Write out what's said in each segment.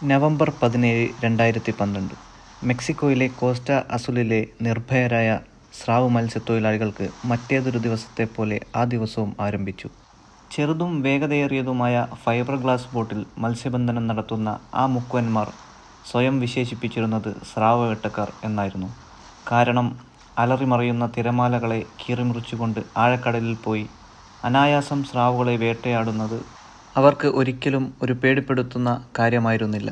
November പതിനേഴ് രണ്ടായിരത്തി പന്ത്രണ്ട് മെക്സിക്കോയിലെ കോസ്റ്റ അസുലിലെ നിർഭയരായ സ്രാവ് മത്സ്യത്തൊഴിലാളികൾക്ക് മറ്റേതൊരു ദിവസത്തെ പോലെ ആ ദിവസവും ആരംഭിച്ചു ചെറുതും വേഗതയേറിയതുമായ ഫൈബർ ഗ്ലാസ് ബോട്ടിൽ മത്സ്യബന്ധനം നടത്തുന്ന ആ മുക്കുവന്മാർ സ്വയം വിശേഷിപ്പിച്ചിരുന്നത് സ്രാവ് വേട്ടക്കാർ എന്നായിരുന്നു കാരണം അലറിമറിയുന്ന തിരമാലകളെ കീറിമുറിച്ചുകൊണ്ട് ആഴക്കടലിൽ പോയി അനായാസം സ്രാവുകളെ വേട്ടയാടുന്നത് അവർക്ക് ഒരിക്കലും ഒരു പേടിപ്പെടുത്തുന്ന കാര്യമായിരുന്നില്ല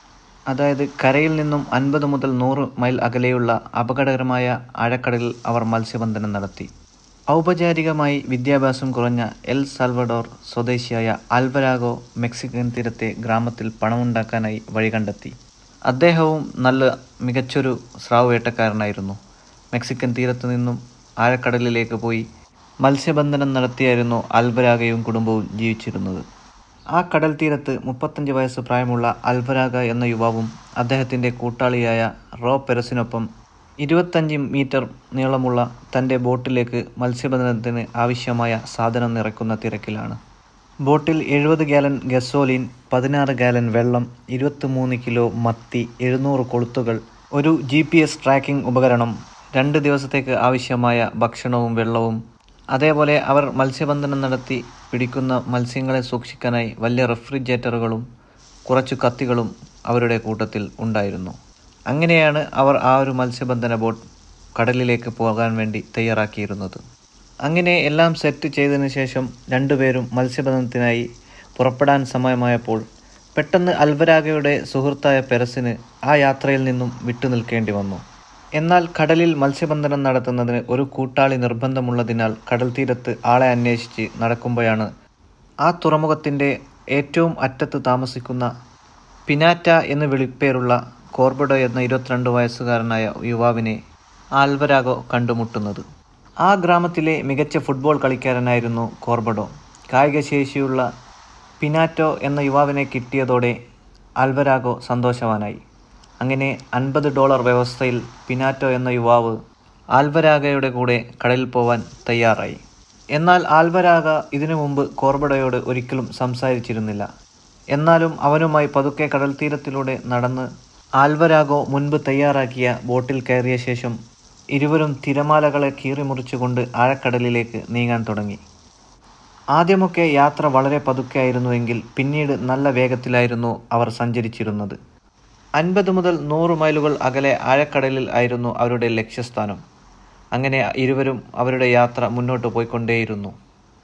അതായത് കരയിൽ നിന്നും അൻപത് മുതൽ നൂറ് മൈൽ അകലെയുള്ള അപകടകരമായ ആഴക്കടലിൽ അവർ മത്സ്യബന്ധനം നടത്തി ഔപചാരികമായി വിദ്യാഭ്യാസം കുറഞ്ഞ എൽ സാൽവഡോർ സ്വദേശിയായ ആൽവരാഗോ മെക്സിക്കൻ തീരത്തെ ഗ്രാമത്തിൽ പണമുണ്ടാക്കാനായി വഴി കണ്ടെത്തി അദ്ദേഹവും നല്ല മികച്ചൊരു സ്രാവ് വേട്ടക്കാരനായിരുന്നു മെക്സിക്കൻ തീരത്തു നിന്നും ആഴക്കടലിലേക്ക് പോയി മത്സ്യബന്ധനം നടത്തിയായിരുന്നു അൽവരാഗയും കുടുംബവും ജീവിച്ചിരുന്നത് ആ കടൽ തീരത്ത് മുപ്പത്തഞ്ച് വയസ്സ് പ്രായമുള്ള അൽവരാഗ എന്ന യുവാവും അദ്ദേഹത്തിൻ്റെ കൂട്ടാളിയായ റോ പെരസിനൊപ്പം ഇരുപത്തഞ്ച് മീറ്റർ നീളമുള്ള തൻ്റെ ബോട്ടിലേക്ക് മത്സ്യബന്ധനത്തിന് ആവശ്യമായ സാധനം നിറയ്ക്കുന്ന തിരക്കിലാണ് ബോട്ടിൽ എഴുപത് ഗാലൻ ഗസോലിൻ പതിനാറ് ഗാലൻ വെള്ളം ഇരുപത്തിമൂന്ന് കിലോ മത്തി എഴുന്നൂറ് കൊളുത്തുകൾ ഒരു ജി പി എസ് ട്രാക്കിംഗ് ഉപകരണം രണ്ട് ദിവസത്തേക്ക് ആവശ്യമായ ഭക്ഷണവും വെള്ളവും അതേപോലെ അവർ മത്സ്യബന്ധനം നടത്തി പിടിക്കുന്ന മത്സ്യങ്ങളെ സൂക്ഷിക്കാനായി വലിയ റെഫ്രിജറേറ്ററുകളും കുറച്ചു കത്തികളും അവരുടെ കൂട്ടത്തിൽ ഉണ്ടായിരുന്നു അങ്ങനെയാണ് അവർ ആ ഒരു മത്സ്യബന്ധന ബോട്ട് കടലിലേക്ക് പോകാൻ വേണ്ടി തയ്യാറാക്കിയിരുന്നത് അങ്ങനെ എല്ലാം സെറ്റ് ചെയ്തതിനു ശേഷം രണ്ടുപേരും മത്സ്യബന്ധനത്തിനായി പുറപ്പെടാൻ സമയമായപ്പോൾ പെട്ടെന്ന് അൽവരാഗയുടെ സുഹൃത്തായ പെരസിന് ആ യാത്രയിൽ നിന്നും വിട്ടുനിൽക്കേണ്ടി വന്നു എന്നാൽ കടലിൽ മത്സ്യബന്ധനം നടത്തുന്നതിന് ഒരു കൂട്ടാളി നിർബന്ധമുള്ളതിനാൽ കടൽ തീരത്ത് ആളെ അന്വേഷിച്ച് നടക്കുമ്പോഴാണ് ആ തുറമുഖത്തിൻ്റെ ഏറ്റവും അറ്റത്ത് താമസിക്കുന്ന പിനാറ്റ എന്ന് വിളിപ്പേരുള്ള കോർബഡോ എന്ന ഇരുപത്തിരണ്ട് വയസ്സുകാരനായ യുവാവിനെ ആൽവരാഗോ കണ്ടുമുട്ടുന്നത് ആ ഗ്രാമത്തിലെ മികച്ച ഫുട്ബോൾ കളിക്കാരനായിരുന്നു കോർബഡോ കായികശേഷിയുള്ള പിനാറ്റോ എന്ന യുവാവിനെ കിട്ടിയതോടെ ആൽവരാഗോ സന്തോഷവാനായി അങ്ങനെ അൻപത് ഡോളർ വ്യവസ്ഥയിൽ പിനാറ്റോ എന്ന യുവാവ് ആൽവരാഗയുടെ കൂടെ കടലിൽ പോവാൻ തയ്യാറായി എന്നാൽ ആൽവരാഗ ഇതിനു മുമ്പ് കോർബഡോയോട് ഒരിക്കലും സംസാരിച്ചിരുന്നില്ല എന്നാലും അവനുമായി പതുക്കെ കടൽ തീരത്തിലൂടെ നടന്ന് ആൽവരാഗോ മുൻപ് തയ്യാറാക്കിയ ബോട്ടിൽ കയറിയ ശേഷം ഇരുവരും തിരമാലകളെ കീറിമുറിച്ചുകൊണ്ട് ആഴക്കടലിലേക്ക് നീങ്ങാൻ തുടങ്ങി ആദ്യമൊക്കെ യാത്ര വളരെ പതുക്കെയായിരുന്നുവെങ്കിൽ പിന്നീട് നല്ല വേഗത്തിലായിരുന്നു അവർ സഞ്ചരിച്ചിരുന്നത് അൻപത് മുതൽ നൂറ് മൈലുകൾ അകലെ ആഴക്കടലിൽ ആയിരുന്നു അവരുടെ ലക്ഷ്യസ്ഥാനം അങ്ങനെ ഇരുവരും അവരുടെ യാത്ര മുന്നോട്ട് പോയിക്കൊണ്ടേയിരുന്നു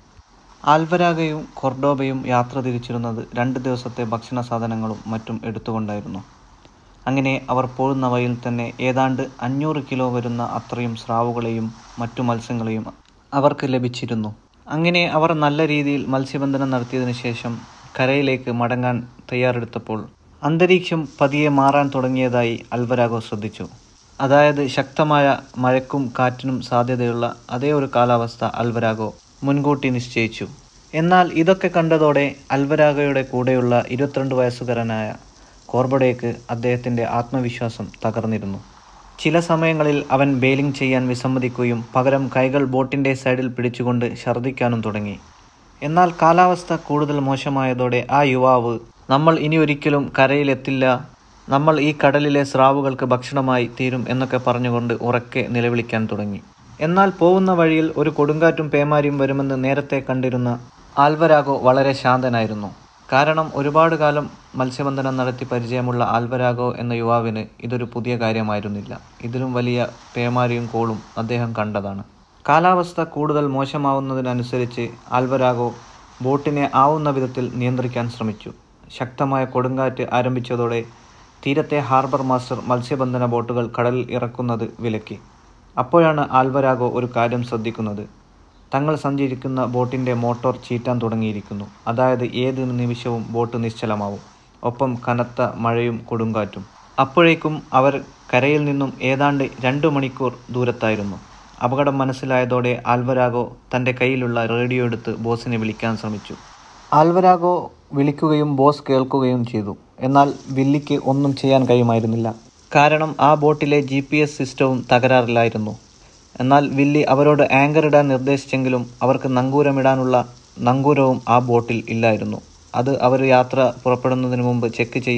ആൽവരാഗയും കൊർഡോബയും യാത്ര തിരിച്ചിരുന്നത് രണ്ട് ദിവസത്തെ ഭക്ഷണ സാധനങ്ങളും മറ്റും എടുത്തുകൊണ്ടായിരുന്നു അങ്ങനെ അവർ പോകുന്ന വഴിയിൽ തന്നെ ഏതാണ്ട് അഞ്ഞൂറ് കിലോ വരുന്ന അത്രയും സ്രാവുകളെയും മറ്റു മത്സ്യങ്ങളെയും അവർക്ക് ലഭിച്ചിരുന്നു അങ്ങനെ അവർ നല്ല രീതിയിൽ മത്സ്യബന്ധനം നടത്തിയതിനു ശേഷം കരയിലേക്ക് മടങ്ങാൻ തയ്യാറെടുത്തപ്പോൾ അന്തരീക്ഷം പതിയെ മാറാൻ തുടങ്ങിയതായി അൽവരാഗോ ശ്രദ്ധിച്ചു അതായത് ശക്തമായ മഴയ്ക്കും കാറ്റിനും സാധ്യതയുള്ള അതേ ഒരു കാലാവസ്ഥ അൽവരാഗോ മുൻകൂട്ടി നിശ്ചയിച്ചു എന്നാൽ ഇതൊക്കെ കണ്ടതോടെ അൽവരാഗയുടെ കൂടെയുള്ള ഇരുപത്തിരണ്ട് വയസ്സുകാരനായ കോർബഡേക്ക് അദ്ദേഹത്തിൻ്റെ ആത്മവിശ്വാസം തകർന്നിരുന്നു ചില സമയങ്ങളിൽ അവൻ ബെയിലിംഗ് ചെയ്യാൻ വിസമ്മതിക്കുകയും പകരം കൈകൾ ബോട്ടിൻ്റെ സൈഡിൽ പിടിച്ചുകൊണ്ട് ഛർദ്ദിക്കാനും തുടങ്ങി എന്നാൽ കാലാവസ്ഥ കൂടുതൽ മോശമായതോടെ ആ യുവാവ് നമ്മൾ ഇനി ഒരിക്കലും കരയിലെത്തില്ല നമ്മൾ ഈ കടലിലെ സ്രാവുകൾക്ക് ഭക്ഷണമായി തീരും എന്നൊക്കെ പറഞ്ഞുകൊണ്ട് ഉറക്കെ നിലവിളിക്കാൻ തുടങ്ങി എന്നാൽ പോകുന്ന വഴിയിൽ ഒരു കൊടുങ്കാറ്റും പേമാരിയും വരുമെന്ന് നേരത്തെ കണ്ടിരുന്ന ആൽവരാഗോ വളരെ ശാന്തനായിരുന്നു കാരണം ഒരുപാട് കാലം മത്സ്യബന്ധനം നടത്തി പരിചയമുള്ള ആൽവരാഗോ എന്ന യുവാവിന് ഇതൊരു പുതിയ കാര്യമായിരുന്നില്ല ഇതിലും വലിയ പേമാരിയും കോളും അദ്ദേഹം കണ്ടതാണ് കാലാവസ്ഥ കൂടുതൽ മോശമാവുന്നതിനനുസരിച്ച് ആൽവരാഗോ ബോട്ടിനെ ആവുന്ന വിധത്തിൽ നിയന്ത്രിക്കാൻ ശ്രമിച്ചു ശക്തമായ കൊടുങ്കാറ്റ് ആരംഭിച്ചതോടെ തീരത്തെ ഹാർബർ മാസ്റ്റർ മത്സ്യബന്ധന ബോട്ടുകൾ കടലിൽ ഇറക്കുന്നത് വിലക്കി അപ്പോഴാണ് ആൽവരാഗോ ഒരു കാര്യം ശ്രദ്ധിക്കുന്നത് തങ്ങൾ സഞ്ചരിക്കുന്ന ബോട്ടിൻ്റെ മോട്ടോർ ചീറ്റാൻ തുടങ്ങിയിരിക്കുന്നു അതായത് ഏത് നിമിഷവും ബോട്ട് നിശ്ചലമാവും ഒപ്പം കനത്ത മഴയും കൊടുങ്കാറ്റും അപ്പോഴേക്കും അവർ കരയിൽ നിന്നും ഏതാണ്ട് രണ്ടു മണിക്കൂർ ദൂരത്തായിരുന്നു അപകടം മനസ്സിലായതോടെ ആൽവരാഗോ തൻ്റെ കയ്യിലുള്ള റേഡിയോ എടുത്ത് ബോസിനെ വിളിക്കാൻ ശ്രമിച്ചു ആൽവരാഗോ വിളിക്കുകയും ബോസ് കേൾക്കുകയും ചെയ്തു എന്നാൽ വില്ലിക്ക് ഒന്നും ചെയ്യാൻ കഴിയുമായിരുന്നില്ല കാരണം ആ ബോട്ടിലെ ജി പി എസ് സിസ്റ്റവും തകരാറിലായിരുന്നു എന്നാൽ വില്ലി അവരോട് ആങ്കർ ഇടാൻ നിർദ്ദേശിച്ചെങ്കിലും അവർക്ക് നങ്കൂരമിടാനുള്ള നങ്കൂരവും ആ ബോട്ടിൽ ഇല്ലായിരുന്നു അത് അവർ യാത്ര പുറപ്പെടുന്നതിന് മുമ്പ് ചെക്ക് ചെയ്യാൻ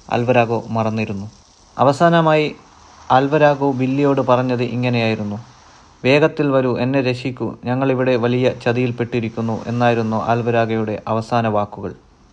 ആൽവരാഗോ മറന്നിരുന്നു അവസാനമായി ആൽവരാഗോ ബില്ലിയോട് പറഞ്ഞത് ഇങ്ങനെയായിരുന്നു വേഗത്തിൽ വരൂ എന്നെ രക്ഷിക്കൂ ഞങ്ങളിവിടെ വലിയ ചതിയിൽപ്പെട്ടിരിക്കുന്നു എന്നായിരുന്നു ആൽവരാഗയുടെ അവസാന വാക്കുകൾ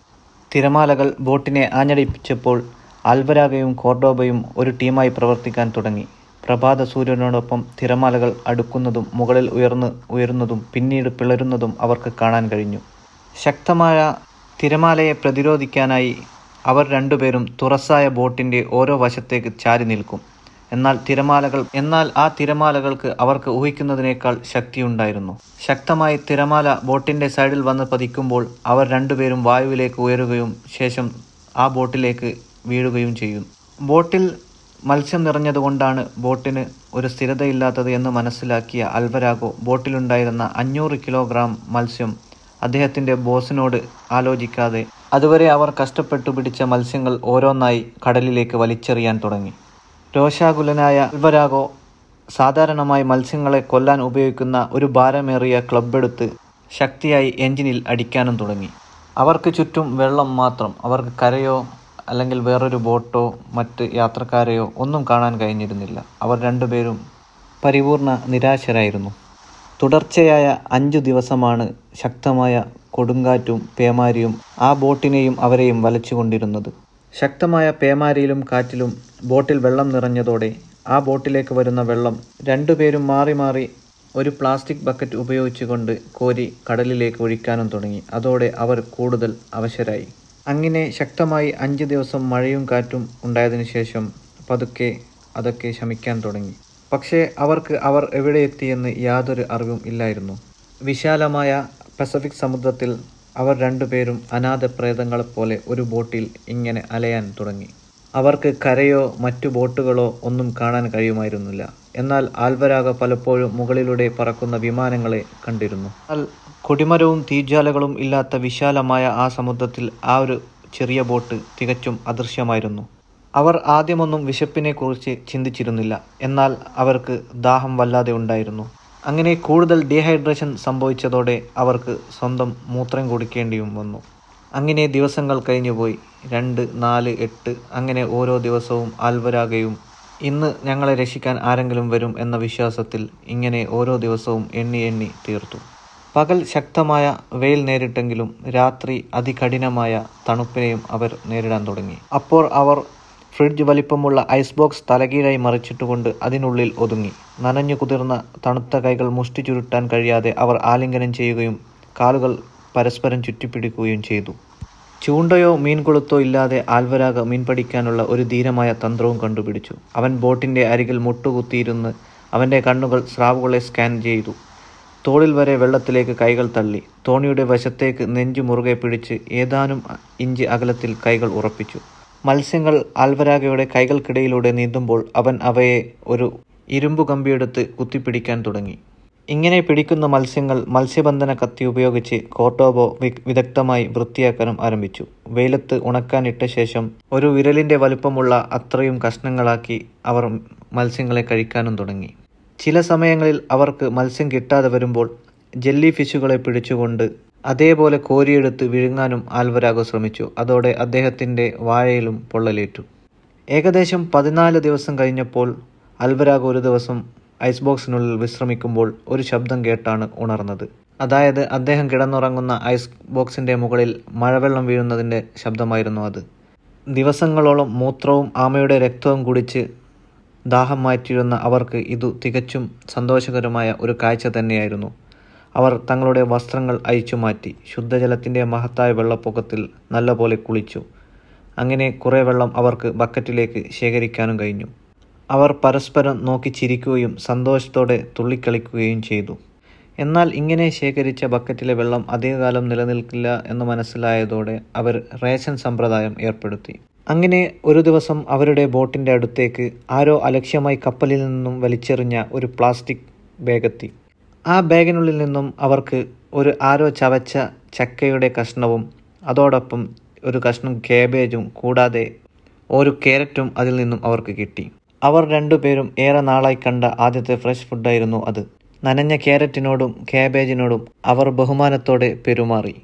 തിരമാലകൾ ബോട്ടിനെ ആഞ്ഞടിപ്പിച്ചപ്പോൾ ആൽവരാഗയും കോർഡോബയും ഒരു ടീമായി പ്രവർത്തിക്കാൻ തുടങ്ങി പ്രഭാത സൂര്യനോടൊപ്പം തിരമാലകൾ അടുക്കുന്നതും മുകളിൽ ഉയർന്ന് ഉയരുന്നതും പിന്നീട് പിളരുന്നതും അവർക്ക് കാണാൻ കഴിഞ്ഞു ശക്തമായ തിരമാലയെ പ്രതിരോധിക്കാനായി അവർ രണ്ടുപേരും തുറസായ ബോട്ടിൻ്റെ ഓരോ വശത്തേക്ക് ചാരി നിൽക്കും എന്നാൽ തിരമാലകൾ എന്നാൽ ആ തിരമാലകൾക്ക് അവർക്ക് ഊഹിക്കുന്നതിനേക്കാൾ ശക്തിയുണ്ടായിരുന്നു ശക്തമായി തിരമാല ബോട്ടിൻ്റെ സൈഡിൽ വന്ന് പതിക്കുമ്പോൾ അവർ രണ്ടുപേരും വായുവിലേക്ക് ഉയരുകയും ശേഷം ആ ബോട്ടിലേക്ക് വീഴുകയും ചെയ്യും ബോട്ടിൽ മത്സ്യം നിറഞ്ഞതുകൊണ്ടാണ് ബോട്ടിന് ഒരു സ്ഥിരതയില്ലാത്തത് എന്ന് മനസ്സിലാക്കിയ അൽവരാഗോ ബോട്ടിലുണ്ടായിരുന്ന അഞ്ഞൂറ് കിലോഗ്രാം മത്സ്യം അദ്ദേഹത്തിൻ്റെ ബോസിനോട് ആലോചിക്കാതെ അതുവരെ അവർ കഷ്ടപ്പെട്ടു പിടിച്ച മത്സ്യങ്ങൾ ഓരോന്നായി കടലിലേക്ക് വലിച്ചെറിയാൻ തുടങ്ങി രോഷാകുലനായ അൽവരാഗോ സാധാരണമായി മത്സ്യങ്ങളെ കൊല്ലാൻ ഉപയോഗിക്കുന്ന ഒരു ഭാരമേറിയ ക്ലബ്ബെടുത്ത് ശക്തിയായി എഞ്ചിനിൽ അടിക്കാനും തുടങ്ങി അവർക്ക് ചുറ്റും വെള്ളം മാത്രം അവർക്ക് കരയോ അല്ലെങ്കിൽ വേറൊരു ബോട്ടോ മറ്റ് യാത്രക്കാരെയോ ഒന്നും കാണാൻ കഴിഞ്ഞിരുന്നില്ല അവർ രണ്ടുപേരും പരിപൂർണ നിരാശരായിരുന്നു തുടർച്ചയായ അഞ്ചു ദിവസമാണ് ശക്തമായ കൊടുങ്കാറ്റും പേമാരിയും ആ ബോട്ടിനെയും അവരെയും വലച്ചുകൊണ്ടിരുന്നത് ശക്തമായ പേമാരിയിലും കാറ്റിലും ബോട്ടിൽ വെള്ളം നിറഞ്ഞതോടെ ആ ബോട്ടിലേക്ക് വരുന്ന വെള്ളം രണ്ടുപേരും മാറി മാറി ഒരു പ്ലാസ്റ്റിക് ബക്കറ്റ് ഉപയോഗിച്ചുകൊണ്ട് കോരി കടലിലേക്ക് ഒഴിക്കാനും തുടങ്ങി അതോടെ അവർ കൂടുതൽ അവശരായി അങ്ങനെ ശക്തമായി അഞ്ച് ദിവസം മഴയും കാറ്റും ഉണ്ടായതിനു ശേഷം പതുക്കെ അതൊക്കെ ശമിക്കാൻ തുടങ്ങി പക്ഷേ അവർക്ക് അവർ എവിടെ എത്തിയെന്ന് യാതൊരു അറിവും ഇല്ലായിരുന്നു വിശാലമായ പസഫിക് സമുദ്രത്തിൽ അവർ രണ്ടുപേരും അനാഥ പ്രേതങ്ങളെപ്പോലെ ഒരു ബോട്ടിൽ ഇങ്ങനെ അലയാൻ തുടങ്ങി അവർക്ക് കരയോ മറ്റു ബോട്ടുകളോ ഒന്നും കാണാൻ കഴിയുമായിരുന്നില്ല എന്നാൽ ആൽവരാഗ പലപ്പോഴും മുകളിലൂടെ പറക്കുന്ന വിമാനങ്ങളെ കണ്ടിരുന്നു എന്നാൽ കൊടിമരവും തീജ്വാലകളും ഇല്ലാത്ത വിശാലമായ ആ സമുദ്രത്തിൽ ആ ഒരു ചെറിയ ബോട്ട് തികച്ചും അദൃശ്യമായിരുന്നു അവർ ആദ്യമൊന്നും വിശപ്പിനെക്കുറിച്ച് ചിന്തിച്ചിരുന്നില്ല എന്നാൽ അവർക്ക് ദാഹം വല്ലാതെ ഉണ്ടായിരുന്നു അങ്ങനെ കൂടുതൽ ഡീഹൈഡ്രേഷൻ സംഭവിച്ചതോടെ അവർക്ക് സ്വന്തം മൂത്രം കുടിക്കേണ്ടിയും വന്നു അങ്ങനെ ദിവസങ്ങൾ കഴിഞ്ഞുപോയി രണ്ട് നാല് എട്ട് അങ്ങനെ ഓരോ ദിവസവും ആൽവരാകയും ഇന്ന് ഞങ്ങളെ രക്ഷിക്കാൻ ആരെങ്കിലും വരും എന്ന വിശ്വാസത്തിൽ ഇങ്ങനെ ഓരോ ദിവസവും എണ്ണി എണ്ണി തീർത്തു പകൽ ശക്തമായ വെയിൽ നേരിട്ടെങ്കിലും രാത്രി അതികഠിനമായ തണുപ്പിനെയും അവർ നേരിടാൻ തുടങ്ങി അപ്പോൾ അവർ ഫ്രിഡ്ജ് വലിപ്പമുള്ള ഐസ് ബോക്സ് തലകീഴായി മറിച്ചിട്ടുകൊണ്ട് അതിനുള്ളിൽ ഒതുങ്ങി നനഞ്ഞു കുതിർന്ന തണുത്ത കൈകൾ മുഷ്ടി ചുരുട്ടാൻ കഴിയാതെ അവർ ആലിംഗനം ചെയ്യുകയും കാലുകൾ പരസ്പരം ചുറ്റിപ്പിടിക്കുകയും ചെയ്തു ചൂണ്ടയോ മീൻകൊളുത്തോ ഇല്ലാതെ ആൽവരാഗ മീൻ പിടിക്കാനുള്ള ഒരു ധീരമായ തന്ത്രവും കണ്ടുപിടിച്ചു അവൻ ബോട്ടിൻ്റെ അരികിൽ മുട്ടുകുത്തിയിരുന്ന് അവൻ്റെ കണ്ണുകൾ സ്രാവുകളെ സ്കാൻ ചെയ്തു തോളിൽ വരെ വെള്ളത്തിലേക്ക് കൈകൾ തള്ളി തോണിയുടെ വശത്തേക്ക് നെഞ്ചു മുറുകെ പിടിച്ച് ഏതാനും ഇഞ്ച് അകലത്തിൽ കൈകൾ ഉറപ്പിച്ചു മത്സ്യങ്ങൾ ആൽവരാഗയുടെ കൈകൾക്കിടയിലൂടെ നീന്തുമ്പോൾ അവൻ അവയെ ഒരു ഇരുമ്പു കമ്പിയെടുത്ത് കുത്തിപ്പിടിക്കാൻ തുടങ്ങി ഇങ്ങനെ പിടിക്കുന്ന മത്സ്യങ്ങൾ മത്സ്യബന്ധന കത്തി ഉപയോഗിച്ച് കോട്ടോബോ വിദഗ്ധമായി വൃത്തിയാക്കാനും ആരംഭിച്ചു വെയിലത്ത് ഉണക്കാനിട്ട ശേഷം ഒരു വിരലിൻ്റെ വലുപ്പമുള്ള അത്രയും കഷ്ണങ്ങളാക്കി അവർ മത്സ്യങ്ങളെ കഴിക്കാനും തുടങ്ങി ചില സമയങ്ങളിൽ അവർക്ക് മത്സ്യം കിട്ടാതെ വരുമ്പോൾ ജെല്ലി ഫിഷുകളെ പിടിച്ചുകൊണ്ട് അതേപോലെ കോരിയെടുത്ത് വിഴുങ്ങാനും ആൽവരാഗോ ശ്രമിച്ചു അതോടെ അദ്ദേഹത്തിൻ്റെ വായയിലും പൊള്ളലേറ്റു ഏകദേശം പതിനാല് ദിവസം കഴിഞ്ഞപ്പോൾ അൽവരാഗോ ഒരു ദിവസം ഐസ് ബോക്സിനുള്ളിൽ വിശ്രമിക്കുമ്പോൾ ഒരു ശബ്ദം കേട്ടാണ് ഉണർന്നത് അതായത് അദ്ദേഹം കിടന്നുറങ്ങുന്ന ഐസ് ബോക്സിൻ്റെ മുകളിൽ മഴവെള്ളം വീഴുന്നതിൻ്റെ ശബ്ദമായിരുന്നു അത് ദിവസങ്ങളോളം മൂത്രവും ആമയുടെ രക്തവും കുടിച്ച് ദാഹം മാറ്റിയിരുന്ന അവർക്ക് ഇതു തികച്ചും സന്തോഷകരമായ ഒരു കാഴ്ച തന്നെയായിരുന്നു അവർ തങ്ങളുടെ വസ്ത്രങ്ങൾ അഴിച്ചു മാറ്റി ശുദ്ധജലത്തിൻ്റെ മഹത്തായ വെള്ളപ്പൊക്കത്തിൽ നല്ലപോലെ കുളിച്ചു അങ്ങനെ കുറേ വെള്ളം അവർക്ക് ബക്കറ്റിലേക്ക് ശേഖരിക്കാനും കഴിഞ്ഞു അവർ പരസ്പരം നോക്കി ചിരിക്കുകയും സന്തോഷത്തോടെ തുള്ളിക്കളിക്കുകയും ചെയ്തു എന്നാൽ ഇങ്ങനെ ശേഖരിച്ച ബക്കറ്റിലെ വെള്ളം അധികകാലം നിലനിൽക്കില്ല എന്ന് മനസ്സിലായതോടെ അവർ റേഷൻ സമ്പ്രദായം ഏർപ്പെടുത്തി അങ്ങനെ ഒരു ദിവസം അവരുടെ ബോട്ടിൻ്റെ അടുത്തേക്ക് ആരോ അലക്ഷ്യമായി കപ്പലിൽ നിന്നും വലിച്ചെറിഞ്ഞ ഒരു പ്ലാസ്റ്റിക് ബാഗെത്തി ആ ബാഗിനുള്ളിൽ നിന്നും അവർക്ക് ഒരു ആരോ ചവച്ച ചക്കയുടെ കഷ്ണവും അതോടൊപ്പം ഒരു കഷ്ണം കേബേജും കൂടാതെ ഒരു ക്യാരറ്റും അതിൽ നിന്നും അവർക്ക് കിട്ടി അവർ രണ്ടുപേരും ഏറെ നാളായി കണ്ട ആദ്യത്തെ ഫ്രഷ് ഫുഡായിരുന്നു അത് നനഞ്ഞ ക്യാരറ്റിനോടും കാബേജിനോടും അവർ ബഹുമാനത്തോടെ പെരുമാറി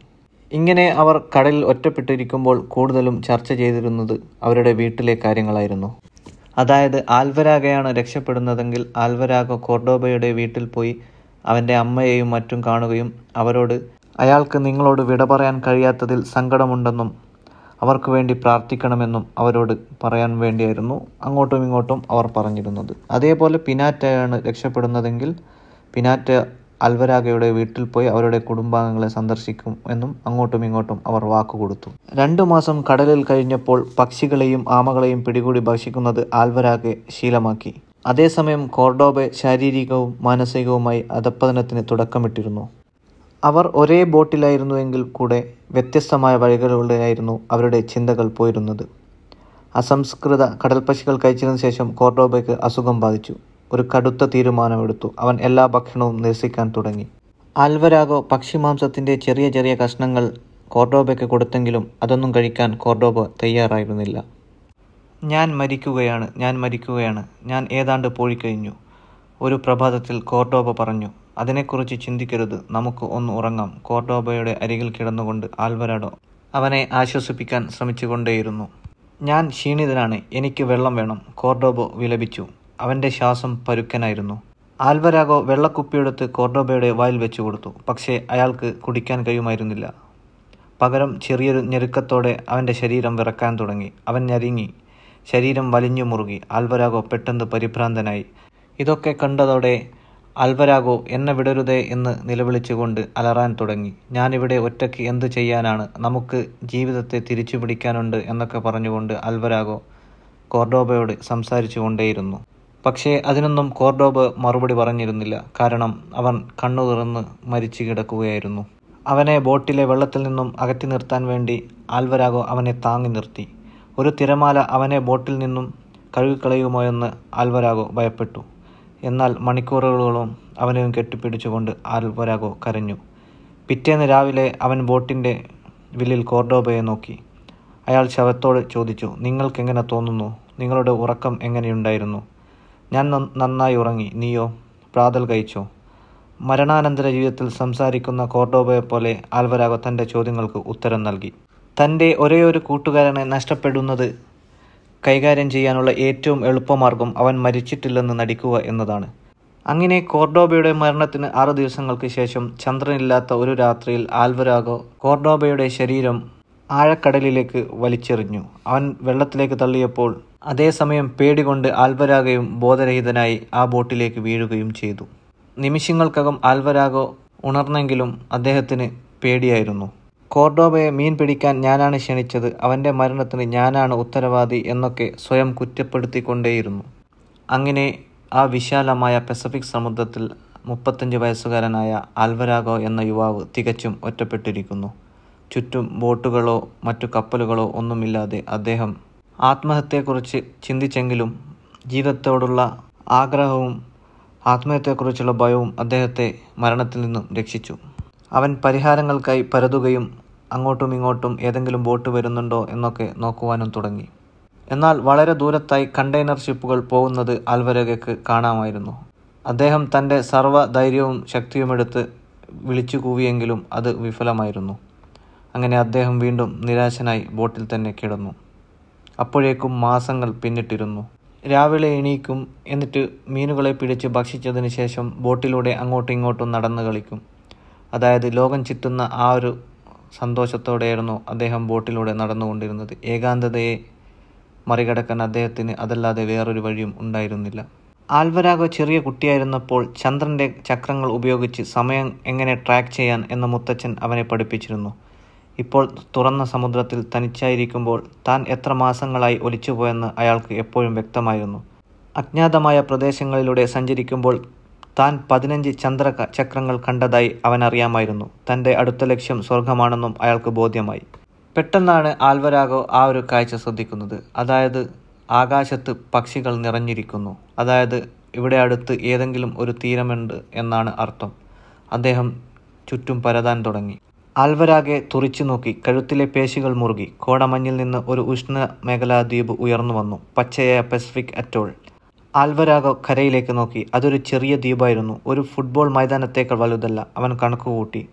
ഇങ്ങനെ അവർ കടലിൽ ഒറ്റപ്പെട്ടിരിക്കുമ്പോൾ കൂടുതലും ചർച്ച ചെയ്തിരുന്നത് അവരുടെ വീട്ടിലെ കാര്യങ്ങളായിരുന്നു അതായത് ആൽവരാഗയാണ് രക്ഷപ്പെടുന്നതെങ്കിൽ ആൽവരാഗോ കോർഡോബയുടെ വീട്ടിൽ പോയി അവൻ്റെ അമ്മയെയും മറ്റും കാണുകയും അവരോട് അയാൾക്ക് നിങ്ങളോട് വിട പറയാൻ കഴിയാത്തതിൽ സങ്കടമുണ്ടെന്നും അവർക്ക് വേണ്ടി പ്രാർത്ഥിക്കണമെന്നും അവരോട് പറയാൻ വേണ്ടിയായിരുന്നു അങ്ങോട്ടും ഇങ്ങോട്ടും അവർ പറഞ്ഞിരുന്നത് അതേപോലെ പിനാറ്റയാണ് രക്ഷപ്പെടുന്നതെങ്കിൽ പിനാറ്റ അൽവരാഗയുടെ വീട്ടിൽ പോയി അവരുടെ കുടുംബാംഗങ്ങളെ സന്ദർശിക്കും എന്നും അങ്ങോട്ടും ഇങ്ങോട്ടും അവർ വാക്കുകൊടുത്തു രണ്ടു മാസം കടലിൽ കഴിഞ്ഞപ്പോൾ പക്ഷികളെയും ആമകളെയും പിടികൂടി ഭക്ഷിക്കുന്നത് ആൽവരാഗെ ശീലമാക്കി അതേസമയം കോർഡോബെ ശാരീരികവും മാനസികവുമായി അധപ്പതനത്തിന് തുടക്കമിട്ടിരുന്നു അവർ ഒരേ ബോട്ടിലായിരുന്നുവെങ്കിൽ കൂടെ വ്യത്യസ്തമായ വഴികളിലൂടെയായിരുന്നു അവരുടെ ചിന്തകൾ പോയിരുന്നത് അസംസ്കൃത കടൽപ്പക്ഷികൾ കഴിച്ചതിനു ശേഷം കോർഡോബയ്ക്ക് അസുഖം ബാധിച്ചു ഒരു കടുത്ത തീരുമാനമെടുത്തു അവൻ എല്ലാ ഭക്ഷണവും നിരസിക്കാൻ തുടങ്ങി ആൽവരാഗോ പക്ഷിമാംസത്തിൻ്റെ ചെറിയ ചെറിയ കഷ്ണങ്ങൾ കോർഡോബയ്ക്ക് കൊടുത്തെങ്കിലും അതൊന്നും കഴിക്കാൻ കോർഡോബ തയ്യാറായിരുന്നില്ല ഞാൻ മരിക്കുകയാണ് ഞാൻ മരിക്കുകയാണ് ഞാൻ ഏതാണ്ട് പോയിക്കഴിഞ്ഞു ഒരു പ്രഭാതത്തിൽ കോർഡോബ പറഞ്ഞു അതിനെക്കുറിച്ച് ചിന്തിക്കരുത് നമുക്ക് ഒന്ന് ഉറങ്ങാം കോർഡോബയുടെ അരികിൽ കിടന്നുകൊണ്ട് ആൽവരാഡോ അവനെ ആശ്വസിപ്പിക്കാൻ ശ്രമിച്ചുകൊണ്ടേയിരുന്നു ഞാൻ ക്ഷീണിതനാണ് എനിക്ക് വെള്ളം വേണം കോർഡോബോ വിലപിച്ചു അവൻ്റെ ശ്വാസം പരുക്കനായിരുന്നു ആൽവരാഗോ വെള്ളക്കുപ്പിയെടുത്ത് കോർഡോബയുടെ വായിൽ വെച്ചു കൊടുത്തു പക്ഷേ അയാൾക്ക് കുടിക്കാൻ കഴിയുമായിരുന്നില്ല പകരം ചെറിയൊരു ഞെരുക്കത്തോടെ അവൻ്റെ ശരീരം വിറക്കാൻ തുടങ്ങി അവൻ ഞെരുങ്ങി ശരീരം വലിഞ്ഞു മുറുകി ആൽവരാഗോ പെട്ടെന്ന് പരിഭ്രാന്തനായി ഇതൊക്കെ കണ്ടതോടെ ആൽവരാഗോ എന്നെ വിടരുതേ എന്ന് നിലവിളിച്ചുകൊണ്ട് അലറാൻ തുടങ്ങി ഞാനിവിടെ ഒറ്റയ്ക്ക് എന്തു ചെയ്യാനാണ് നമുക്ക് ജീവിതത്തെ തിരിച്ചു പിടിക്കാനുണ്ട് എന്നൊക്കെ പറഞ്ഞുകൊണ്ട് ആൽവരാഗോ കോർഡോബയോട് സംസാരിച്ചു കൊണ്ടേയിരുന്നു പക്ഷേ അതിനൊന്നും കോർഡോബ മറുപടി പറഞ്ഞിരുന്നില്ല കാരണം അവൻ കണ്ണു തുറന്ന് മരിച്ചു കിടക്കുകയായിരുന്നു അവനെ ബോട്ടിലെ വെള്ളത്തിൽ നിന്നും അകറ്റി നിർത്താൻ വേണ്ടി ആൽവരാഗോ അവനെ താങ്ങി നിർത്തി ഒരു തിരമാല അവനെ ബോട്ടിൽ നിന്നും കഴുകിക്കളയുമോ എന്ന് ആൽവരാഗോ ഭയപ്പെട്ടു എന്നാൽ മണിക്കൂറുകളോളം അവനെയും കെട്ടിപ്പിടിച്ചുകൊണ്ട് ആൽവരാഗോ കരഞ്ഞു പിറ്റേന്ന് രാവിലെ അവൻ ബോട്ടിൻ്റെ വില്ലിൽ കോർഡോബയെ നോക്കി അയാൾ ശവത്തോട് ചോദിച്ചു നിങ്ങൾക്കെങ്ങനെ തോന്നുന്നു നിങ്ങളുടെ ഉറക്കം എങ്ങനെയുണ്ടായിരുന്നു ഞാൻ നന്ന- നന്നായി ഉറങ്ങി നീയോ പ്രാതൽ കഴിച്ചോ മരണാനന്തര ജീവിതത്തിൽ സംസാരിക്കുന്ന കോർഡോബയെ പോലെ ആൽവരാഗോ തൻ്റെ ചോദ്യങ്ങൾക്ക് ഉത്തരം നൽകി തൻ്റെ ഒരേയൊരു കൂട്ടുകാരനെ നഷ്ടപ്പെടുന്നത് കൈകാര്യം ചെയ്യാനുള്ള ഏറ്റവും എളുപ്പമാർഗം അവൻ മരിച്ചിട്ടില്ലെന്ന് നടിക്കുക എന്നതാണ് അങ്ങനെ കോർഡോബയുടെ മരണത്തിന് ആറു ദിവസങ്ങൾക്ക് ശേഷം ചന്ദ്രനില്ലാത്ത ഒരു രാത്രിയിൽ ആൽവരാഗോ കോർഡോബയുടെ ശരീരം ആഴക്കടലിലേക്ക് വലിച്ചെറിഞ്ഞു അവൻ വെള്ളത്തിലേക്ക് തള്ളിയപ്പോൾ അതേസമയം പേടികൊണ്ട് ആൽവരാഗയും ബോധരഹിതനായി ആ ബോട്ടിലേക്ക് വീഴുകയും ചെയ്തു നിമിഷങ്ങൾക്കകം ആൽവരാഗോ ഉണർന്നെങ്കിലും അദ്ദേഹത്തിന് പേടിയായിരുന്നു കോർഡോബയെ മീൻ പിടിക്കാൻ ഞാനാണ് ക്ഷണിച്ചത് അവൻ്റെ മരണത്തിന് ഞാനാണ് ഉത്തരവാദി എന്നൊക്കെ സ്വയം കുറ്റപ്പെടുത്തിക്കൊണ്ടേയിരുന്നു അങ്ങനെ ആ വിശാലമായ പസഫിക് സമുദ്രത്തിൽ മുപ്പത്തഞ്ച് വയസ്സുകാരനായ ആൽവരാഗോ എന്ന യുവാവ് തികച്ചും ഒറ്റപ്പെട്ടിരിക്കുന്നു ചുറ്റും ബോട്ടുകളോ മറ്റു കപ്പലുകളോ ഒന്നുമില്ലാതെ അദ്ദേഹം ആത്മഹത്യയെക്കുറിച്ച് ചിന്തിച്ചെങ്കിലും ജീവിതത്തോടുള്ള ആഗ്രഹവും ആത്മഹത്യയെക്കുറിച്ചുള്ള ഭയവും അദ്ദേഹത്തെ മരണത്തിൽ നിന്നും രക്ഷിച്ചു അവൻ പരിഹാരങ്ങൾക്കായി പരതുകയും അങ്ങോട്ടും ഇങ്ങോട്ടും ഏതെങ്കിലും ബോട്ട് വരുന്നുണ്ടോ എന്നൊക്കെ നോക്കുവാനും തുടങ്ങി എന്നാൽ വളരെ ദൂരത്തായി കണ്ടെയ്നർ ഷിപ്പുകൾ പോകുന്നത് ആൽവരകയ്ക്ക് കാണാമായിരുന്നു അദ്ദേഹം തൻ്റെ സർവ്വ ധൈര്യവും ശക്തിയുമെടുത്ത് വിളിച്ചു കൂവിയെങ്കിലും അത് വിഫലമായിരുന്നു അങ്ങനെ അദ്ദേഹം വീണ്ടും നിരാശനായി ബോട്ടിൽ തന്നെ കിടന്നു അപ്പോഴേക്കും മാസങ്ങൾ പിന്നിട്ടിരുന്നു രാവിലെ എണീക്കും എന്നിട്ട് മീനുകളെ പിടിച്ച് ഭക്ഷിച്ചതിന് ശേഷം ബോട്ടിലൂടെ അങ്ങോട്ടും ഇങ്ങോട്ടും നടന്നു കളിക്കും അതായത് ലോകം ചുറ്റുന്ന ആ ഒരു സന്തോഷത്തോടെയായിരുന്നു അദ്ദേഹം ബോട്ടിലൂടെ നടന്നുകൊണ്ടിരുന്നത് ഏകാന്തതയെ മറികടക്കാൻ അദ്ദേഹത്തിന് അതല്ലാതെ വേറൊരു വഴിയും ഉണ്ടായിരുന്നില്ല ആൽവരാഗോ ചെറിയ കുട്ടിയായിരുന്നപ്പോൾ ചന്ദ്രൻ്റെ ചക്രങ്ങൾ ഉപയോഗിച്ച് സമയം എങ്ങനെ ട്രാക്ക് ചെയ്യാൻ എന്ന മുത്തച്ഛൻ അവനെ പഠിപ്പിച്ചിരുന്നു ഇപ്പോൾ തുറന്ന സമുദ്രത്തിൽ തനിച്ചായിരിക്കുമ്പോൾ താൻ എത്ര മാസങ്ങളായി ഒലിച്ചുപോയെന്ന് അയാൾക്ക് എപ്പോഴും വ്യക്തമായിരുന്നു അജ്ഞാതമായ പ്രദേശങ്ങളിലൂടെ സഞ്ചരിക്കുമ്പോൾ താൻ പതിനഞ്ച് ചന്ദ്ര ക- ചക്രങ്ങൾ കണ്ടതായി അവൻ അറിയാമായിരുന്നു തൻ്റെ അടുത്ത ലക്ഷ്യം സ്വർഗമാണെന്നും അയാൾക്ക് ബോധ്യമായി പെട്ടെന്നാണ് ആൽവരാഗോ ആ ഒരു കാഴ്ച ശ്രദ്ധിക്കുന്നത് അതായത് ആകാശത്ത് പക്ഷികൾ നിറഞ്ഞിരിക്കുന്നു അതായത് ഇവിടെ അടുത്ത് ഏതെങ്കിലും ഒരു തീരമുണ്ട് എന്നാണ് അർത്ഥം അദ്ദേഹം ചുറ്റും പരതാൻ തുടങ്ങി ആൽവരാഗെ തുറിച്ചു നോക്കി കഴുത്തിലെ പേശികൾ മുറുകി കോടമഞ്ഞിൽ നിന്ന് ഒരു ഉഷ്ണ മേഖലാ ദ്വീപ് ഉയർന്നു വന്നു പച്ചയായ പസഫിക് അറ്റോൾ ആൽവരാഗോ കരയിലേക്ക് നോക്കി അതൊരു ചെറിയ ദ്വീപായിരുന്നു ഒരു ഫുട്ബോൾ മൈതാനത്തേക്കാൾ വലുതല്ല അവൻ കണക്കുകൂട്ടി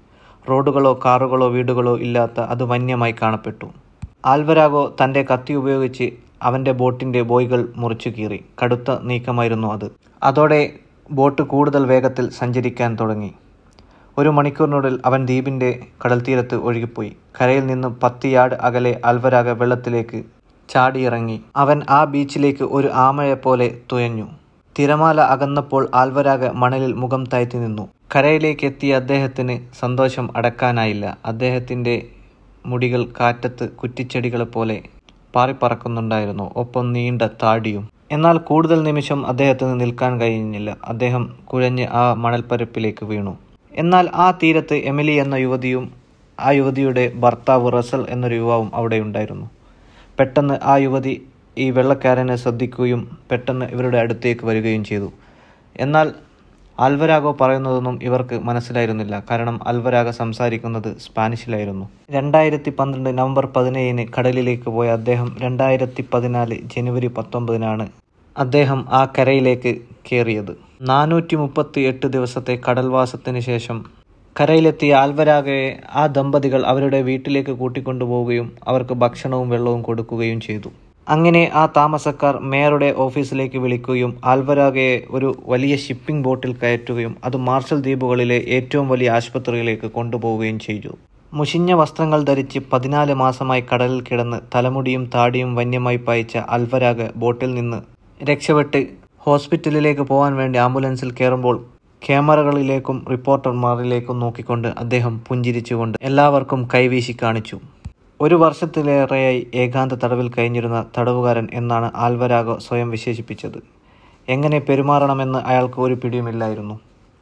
റോഡുകളോ കാറുകളോ വീടുകളോ ഇല്ലാത്ത അത് വന്യമായി കാണപ്പെട്ടു ആൽവരാഗോ തൻ്റെ കത്തി ഉപയോഗിച്ച് അവൻ്റെ ബോട്ടിൻ്റെ ബോയ്കൾ മുറിച്ചു കീറി കടുത്ത നീക്കമായിരുന്നു അത് അതോടെ ബോട്ട് കൂടുതൽ വേഗത്തിൽ സഞ്ചരിക്കാൻ തുടങ്ങി ഒരു മണിക്കൂറിനുള്ളിൽ അവൻ ദ്വീപിൻ്റെ കടൽത്തീരത്ത് ഒഴുകിപ്പോയി കരയിൽ നിന്ന് പത്ത് യാർഡ് അകലെ ആൽവരാഗ വെള്ളത്തിലേക്ക് ചാടിയിറങ്ങി അവൻ ആ ബീച്ചിലേക്ക് ഒരു ആമയെപ്പോലെ തുയഞ്ഞു തിരമാല അകന്നപ്പോൾ ആൽവരാഗ മണലിൽ മുഖം താഴ്ത്തി നിന്നു കരയിലേക്ക് എത്തിയ അദ്ദേഹത്തിന് സന്തോഷം അടക്കാനായില്ല അദ്ദേഹത്തിൻ്റെ മുടികൾ കാറ്റത്ത് കുറ്റിച്ചെടികളെ പോലെ പാറിപ്പറക്കുന്നുണ്ടായിരുന്നു ഒപ്പം നീണ്ട താടിയും എന്നാൽ കൂടുതൽ നിമിഷം അദ്ദേഹത്തിന് നിൽക്കാൻ കഴിഞ്ഞില്ല അദ്ദേഹം കുഴഞ്ഞ് ആ മണൽപ്പരപ്പിലേക്ക് വീണു എന്നാൽ ആ തീരത്ത് എമിലി എന്ന യുവതിയും ആ യുവതിയുടെ ഭർത്താവ് റസൽ എന്നൊരു യുവാവും അവിടെ ഉണ്ടായിരുന്നു പെട്ടെന്ന് ആ യുവതി ഈ വെള്ളക്കാരനെ ശ്രദ്ധിക്കുകയും പെട്ടെന്ന് ഇവരുടെ അടുത്തേക്ക് വരികയും ചെയ്തു എന്നാൽ അൽവരാഗോ പറയുന്നതൊന്നും ഇവർക്ക് മനസ്സിലായിരുന്നില്ല കാരണം അൽവരാഗ സംസാരിക്കുന്നത് സ്പാനിഷിലായിരുന്നു രണ്ടായിരത്തി പന്ത്രണ്ട് നവംബർ പതിനേഴിന് കടലിലേക്ക് പോയ അദ്ദേഹം രണ്ടായിരത്തി പതിനാല് ജനുവരി പത്തൊമ്പതിനാണ് അദ്ദേഹം ആ കരയിലേക്ക് കയറിയത് നാനൂറ്റി മുപ്പത്തി എട്ട് ദിവസത്തെ കടൽവാസത്തിന് ശേഷം കരയിലെത്തിയ ആൽവരാഗയെ ആ ദമ്പതികൾ അവരുടെ വീട്ടിലേക്ക് കൂട്ടിക്കൊണ്ടുപോവുകയും അവർക്ക് ഭക്ഷണവും വെള്ളവും കൊടുക്കുകയും ചെയ്തു അങ്ങനെ ആ താമസക്കാർ മേയറുടെ ഓഫീസിലേക്ക് വിളിക്കുകയും ആൽവരാഗയെ ഒരു വലിയ ഷിപ്പിംഗ് ബോട്ടിൽ കയറ്റുകയും അത് മാർഷൽ ദ്വീപുകളിലെ ഏറ്റവും വലിയ ആശുപത്രിയിലേക്ക് കൊണ്ടുപോവുകയും ചെയ്തു മുഷിഞ്ഞ വസ്ത്രങ്ങൾ ധരിച്ച് പതിനാല് മാസമായി കടലിൽ കിടന്ന് തലമുടിയും താടിയും വന്യമായി പായിച്ച അൽവരാഗ് ബോട്ടിൽ നിന്ന് രക്ഷപ്പെട്ട് ഹോസ്പിറ്റലിലേക്ക് പോകാൻ വേണ്ടി ആംബുലൻസിൽ കയറുമ്പോൾ ക്യാമറകളിലേക്കും റിപ്പോർട്ടർമാരിലേക്കും നോക്കിക്കൊണ്ട് അദ്ദേഹം പുഞ്ചിരിച്ചുകൊണ്ട് എല്ലാവർക്കും കൈവീശി കാണിച്ചു ഒരു വർഷത്തിലേറെയായി ഏകാന്ത തടവിൽ കഴിഞ്ഞിരുന്ന തടവുകാരൻ എന്നാണ് ആൽവരാഗോ സ്വയം വിശേഷിപ്പിച്ചത് എങ്ങനെ പെരുമാറണമെന്ന് അയാൾക്ക് ഒരു പിടിയുമില്ലായിരുന്നു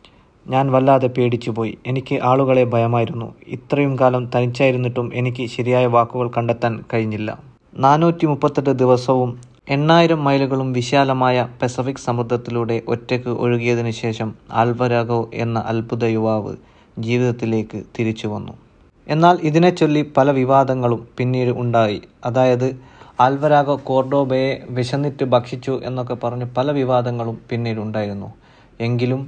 ഞാൻ വല്ലാതെ പേടിച്ചുപോയി എനിക്ക് ആളുകളെ ഭയമായിരുന്നു ഇത്രയും കാലം തനിച്ചായിരുന്നിട്ടും എനിക്ക് ശരിയായ വാക്കുകൾ കണ്ടെത്താൻ കഴിഞ്ഞില്ല നാനൂറ്റി മുപ്പത്തെട്ട് ദിവസവും എണ്ണായിരം മൈലുകളും വിശാലമായ പസഫിക് സമുദ്രത്തിലൂടെ ഒറ്റയ്ക്ക് ഒഴുകിയതിനു ശേഷം ആൽവരാഗോ എന്ന അത്ഭുത യുവാവ് ജീവിതത്തിലേക്ക് തിരിച്ചു വന്നു എന്നാൽ ഇതിനെ ചൊല്ലി പല വിവാദങ്ങളും പിന്നീട് ഉണ്ടായി അതായത് ആൽവരാഗോ കോർഡോബയെ വിശന്നിട്ട് ഭക്ഷിച്ചു എന്നൊക്കെ പറഞ്ഞ് പല വിവാദങ്ങളും പിന്നീട് ഉണ്ടായിരുന്നു എങ്കിലും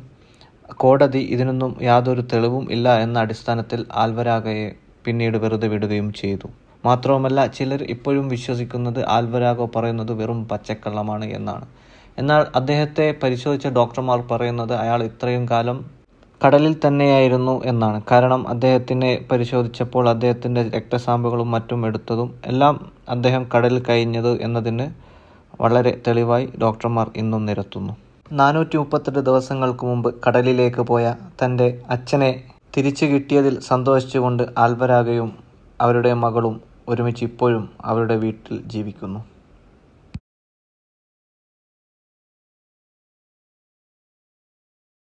കോടതി ഇതിനൊന്നും യാതൊരു തെളിവും ഇല്ല എന്ന അടിസ്ഥാനത്തിൽ ആൽവരാഗയെ പിന്നീട് വെറുതെ വിടുകയും ചെയ്തു മാത്രവുമല്ല ചിലർ ഇപ്പോഴും വിശ്വസിക്കുന്നത് ആൽവരാഗോ പറയുന്നത് വെറും പച്ചക്കള്ളമാണ് എന്നാണ് എന്നാൽ അദ്ദേഹത്തെ പരിശോധിച്ച ഡോക്ടർമാർ പറയുന്നത് അയാൾ ഇത്രയും കാലം കടലിൽ തന്നെയായിരുന്നു എന്നാണ് കാരണം അദ്ദേഹത്തിനെ പരിശോധിച്ചപ്പോൾ അദ്ദേഹത്തിൻ്റെ രക്തസാമ്പുകളും മറ്റും എടുത്തതും എല്ലാം അദ്ദേഹം കടലിൽ കഴിഞ്ഞത് എന്നതിന് വളരെ തെളിവായി ഡോക്ടർമാർ ഇന്നും നിരത്തുന്നു നാനൂറ്റി മുപ്പത്തെട്ട് ദിവസങ്ങൾക്ക് മുമ്പ് കടലിലേക്ക് പോയ തൻ്റെ അച്ഛനെ തിരിച്ചു കിട്ടിയതിൽ സന്തോഷിച്ചുകൊണ്ട് ആൽവരാഗയും അവരുടെ മകളും ഒരുമിച്ച് ഇപ്പോഴും അവരുടെ വീട്ടിൽ ജീവിക്കുന്നു